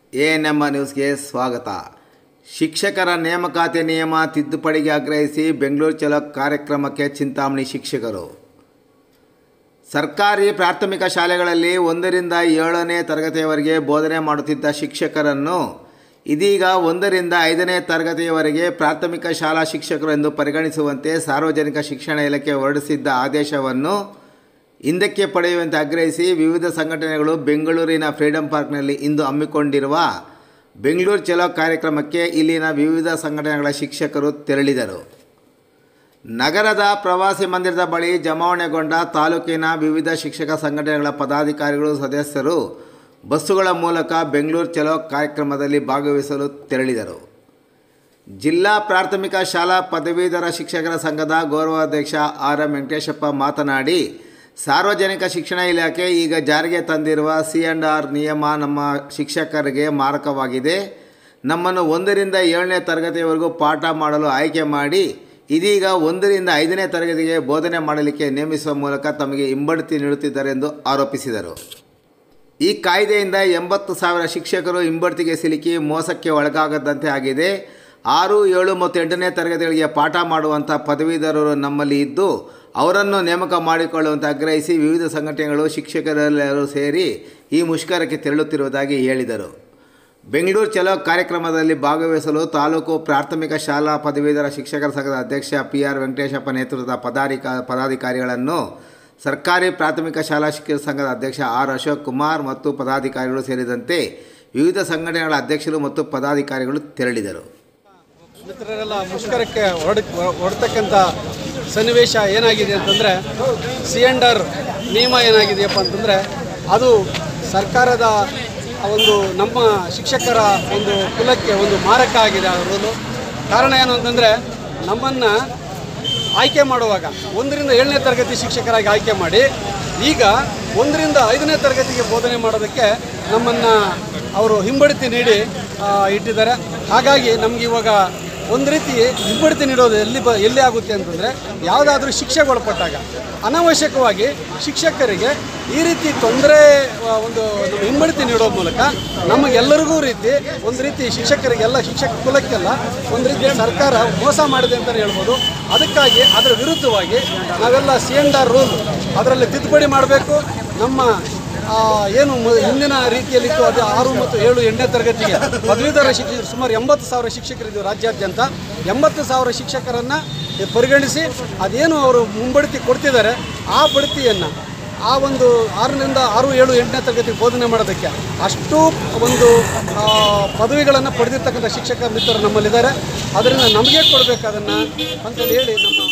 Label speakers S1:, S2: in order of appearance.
S1: A ನಮ್ಮ ನ್ಯೂಸ್ಗೆ ಸ್ವಾಗತ ಶಿಕ್ಷಕರ ನೇಮಕಾತಿ ನಿಯಮ ತಿದ್ದುಪಡಿಗೆ ಆಗ್ರಹಿಸಿ ಬೆಂಗಳೂರು ಚಲೋ ಕಾರ್ಯಕ್ರಮಕ್ಕೆ ಚಿಂತಾಮಣಿ ಶಿಕ್ಷಕರು ಸರ್ಕಾರಿ ಪ್ರಾಥಮಿಕ ಶಾಲೆಗಳಲ್ಲಿ ಒಂದರಿಂದ ಏಳನೇ ತರಗತಿಯವರೆಗೆ ಬೋಧನೆ ಮಾಡುತ್ತಿದ್ದ ಶಿಕ್ಷಕರನ್ನು ಇದೀಗ ಒಂದರಿಂದ ಐದನೇ ತರಗತಿಯವರೆಗೆ ಪ್ರಾಥಮಿಕ ಶಾಲಾ ಶಿಕ್ಷಕರು ಎಂದು ಪರಿಗಣಿಸುವಂತೆ ಸಾರ್ವಜನಿಕ ಶಿಕ್ಷಣ ಇಲಾಖೆ ಹೊರಡಿಸಿದ್ದ ಆದೇಶವನ್ನು ಹಿಂದಕ್ಕೆ ಪಡೆಯುವಂತೆ ಆಗ್ರಹಿಸಿ ವಿವಿಧ ಸಂಘಟನೆಗಳು ಬೆಂಗಳೂರಿನ ಫ್ರೀಡಂ ಪಾರ್ಕ್ನಲ್ಲಿ ಇಂದು ಹಮ್ಮಿಕೊಂಡಿರುವ ಬೆಂಗಳೂರು ಚಲೋ ಕಾರ್ಯಕ್ರಮಕ್ಕೆ ಇಲ್ಲಿನ ವಿವಿಧ ಸಂಘಟನೆಗಳ ಶಿಕ್ಷಕರು ತೆರಳಿದರು ನಗರದ ಪ್ರವಾಸಿ ಮಂದಿರದ ಬಳಿ ಜಮಾವಣೆಗೊಂಡ ತಾಲೂಕಿನ ವಿವಿಧ ಶಿಕ್ಷಕ ಸಂಘಟನೆಗಳ ಪದಾಧಿಕಾರಿಗಳು ಸದಸ್ಯರು ಬಸ್ಸುಗಳ ಮೂಲಕ ಬೆಂಗಳೂರು ಚಲೋ ಕಾರ್ಯಕ್ರಮದಲ್ಲಿ ಭಾಗವಹಿಸಲು ತೆರಳಿದರು ಜಿಲ್ಲಾ ಪ್ರಾಥಮಿಕ ಶಾಲಾ ಪದವೀಧರ ಶಿಕ್ಷಕರ ಸಂಘದ ಗೌರವಾಧ್ಯಕ್ಷ ಆರ್ ಎಂ ವೆಂಕಟೇಶಪ್ಪ ಮಾತನಾಡಿ ಸಾರ್ವಜನಿಕ ಶಿಕ್ಷಣ ಇಲಾಖೆ ಈಗ ಜಾರಿಗೆ ತಂದಿರುವ ಸಿ ಆ್ಯಂಡ್ ಆರ್ ನಿಯಮ ನಮ್ಮ ಶಿಕ್ಷಕರಿಗೆ ಮಾರಕವಾಗಿದೆ ನಮ್ಮನ್ನು ಒಂದರಿಂದ ಏಳನೇ ತರಗತಿಯವರೆಗೂ ಪಾಠ ಮಾಡಲು ಆಯ್ಕೆ ಮಾಡಿ ಇದೀಗ ಒಂದರಿಂದ ಐದನೇ ತರಗತಿಗೆ ಬೋಧನೆ ಮಾಡಲಿಕ್ಕೆ ನೇಮಿಸುವ ಮೂಲಕ ತಮಗೆ ಹಿಂಬಡ್ತಿ ನೀಡುತ್ತಿದ್ದಾರೆ ಎಂದು ಆರೋಪಿಸಿದರು ಈ ಕಾಯ್ದೆಯಿಂದ ಎಂಬತ್ತು ಸಾವಿರ ಶಿಕ್ಷಕರು ಹಿಂಬಡ್ತಿಗೆ ಸಿಲುಕಿ ಮೋಸಕ್ಕೆ ಒಳಗಾಗದಂತೆ ಆಗಿದೆ ಆರು ಏಳು ಮತ್ತು ಎಂಟನೇ ತರಗತಿಗಳಿಗೆ ಪಾಠ ಮಾಡುವಂಥ ಪದವೀಧರರು ನಮ್ಮಲ್ಲಿ ಇದ್ದು ಅವರನ್ನು ನೇಮಕ ಮಾಡಿಕೊಳ್ಳುವಂತೆ ಆಗ್ರಹಿಸಿ ವಿವಿಧ ಸಂಘಟನೆಗಳು ಶಿಕ್ಷಕರೆಲ್ಲರೂ ಸೇರಿ ಈ ಮುಷ್ಕರಕ್ಕೆ ತೆರಳುತ್ತಿರುವುದಾಗಿ ಹೇಳಿದರು ಬೆಂಗಳೂರು ಚಲೋ ಕಾರ್ಯಕ್ರಮದಲ್ಲಿ ಭಾಗವಹಿಸಲು ತಾಲೂಕು ಪ್ರಾಥಮಿಕ ಶಾಲಾ ಪದವೀಧರ ಶಿಕ್ಷಕರ ಸಂಘದ ಅಧ್ಯಕ್ಷ ಪಿ ಆರ್ ವೆಂಕಟೇಶಪ್ಪ ನೇತೃತ್ವದ ಪದಾಧಿಕ ಪದಾಧಿಕಾರಿಗಳನ್ನು ಸರ್ಕಾರಿ ಪ್ರಾಥಮಿಕ ಶಾಲಾ ಶಿಕ್ಷಕರ ಸಂಘದ ಅಧ್ಯಕ್ಷ ಆರ್ ಅಶೋಕ್ ಕುಮಾರ್ ಮತ್ತು ಪದಾಧಿಕಾರಿಗಳು ಸೇರಿದಂತೆ ವಿವಿಧ ಸಂಘಟನೆಗಳ ಅಧ್ಯಕ್ಷರು ಮತ್ತು ಪದಾಧಿಕಾರಿಗಳು ತೆರಳಿದರು
S2: ಮಿತ್ರರೆಲ್ಲ ಮುಷ್ಕರಕ್ಕೆ ಹೊರಡ ಹೊರಡ್ತಕ್ಕಂಥ ಸನ್ನಿವೇಶ ಏನಾಗಿದೆ ಅಂತಂದರೆ ಸಿ ಆರ್ ನಿಯಮ ಏನಾಗಿದೆಯಪ್ಪ ಅಂತಂದರೆ ಅದು ಸರ್ಕಾರದ ಒಂದು ನಮ್ಮ ಶಿಕ್ಷಕರ ಒಂದು ಕುಲಕ್ಕೆ ಒಂದು ಮಾರಕ ಆಗಿದೆ ಆ ರೂಲು ಕಾರಣ ಏನು ಅಂತಂದರೆ ನಮ್ಮನ್ನು ಆಯ್ಕೆ ಮಾಡುವಾಗ ಒಂದರಿಂದ ಏಳನೇ ತರಗತಿ ಶಿಕ್ಷಕರಾಗಿ ಆಯ್ಕೆ ಮಾಡಿ ಈಗ ಒಂದರಿಂದ ಐದನೇ ತರಗತಿಗೆ ಬೋಧನೆ ಮಾಡೋದಕ್ಕೆ ನಮ್ಮನ್ನು ಅವರು ಹಿಂಬಡ್ತಿ ನೀಡಿ ಆ, ಇಟ್ಟಿದ್ದಾರೆ ಹಾಗಾಗಿ ನಮ್ಗೆ ಇವಾಗ ಒಂದು ರೀತಿ ಹಿಂಬಡ್ತಿ ನೀಡೋದು ಎಲ್ಲಿ ಬ ಎಲ್ಲಿ ಆಗುತ್ತೆ ಅಂತಂದರೆ ಯಾವುದಾದ್ರೂ ಶಿಕ್ಷೆಗೆ ಒಳಪಟ್ಟಾಗ ಅನಾವಶ್ಯಕವಾಗಿ ಶಿಕ್ಷಕರಿಗೆ ಈ ರೀತಿ ತೊಂದರೆ ಆ, ಒಂದು ನಮ್ಮ ಹಿಂಬಡ್ತಿ ನೀಡೋ ಮೂಲಕ ನಮಗೆಲ್ಲರಿಗೂ ರೀತಿ ಒಂದು ರೀತಿ ಶಿಕ್ಷಕರಿಗೆಲ್ಲ ಶಿಕ್ಷಕ ಕುಲಕ್ಕೆಲ್ಲ ಒಂದು ರೀತಿ ಸರ್ಕಾರ ಮೋಸ ಮಾಡಿದೆ ಅಂತಲೇ ಹೇಳ್ಬೋದು ಅದಕ್ಕಾಗಿ ಅದರ ವಿರುದ್ಧವಾಗಿ ನಾವೆಲ್ಲ ಸಿ ಎನ್ ಆರ್ ರೂಲ್ ಅದರಲ್ಲಿ ತಿದ್ದುಪಡಿ ಮಾಡಬೇಕು ನಮ್ಮ ಆ, ಏನು ಮು- ಹಿಂದಿನ ರೀತಿಯಲ್ಲಿತ್ತು ಅದು ಆರು ಮತ್ತು ಏಳು ಎಂಟನೇ ತರಗತಿಗೆ ಪದವೀಧರ ಶಿಕ್ಷಕರು ಸುಮಾರು ಎಂಬತ್ತು ಸಾವಿರ ಶಿಕ್ಷಕರಿದ್ದು ರಾಜ್ಯಾದ್ಯಂತ ಎಂಬತ್ತು ಸಾವಿರ ಶಿಕ್ಷಕರನ್ನು ಪರಿಗಣಿಸಿ ಅದೇನು ಅವರು ಮುಂಬಡ್ತಿ ಕೊಡ್ತಿದ್ದಾರೆ ಆ ಬಡ್ತಿಯನ್ನು ಆ ಒಂದು ಆರರಿಂದ ಆರು ಏಳು ಎಂಟನೇ ತರಗತಿ ಬೋಧನೆ ಮಾಡೋದಕ್ಕೆ ಅಷ್ಟು ಒಂದು ಆ, ಪದವಿಗಳನ್ನು ಪಡೆದಿರ್ತಕ್ಕಂಥ ಶಿಕ್ಷಕ ಮಿತ್ರರು ನಮ್ಮಲ್ಲಿದ್ದಾರೆ ಅದರಿಂದ ನಮಗೆ ಕೊಡಬೇಕು ಅದನ್ನು ಅಂತೇಳಿ ಹೇಳಿ ನಮ್ಮ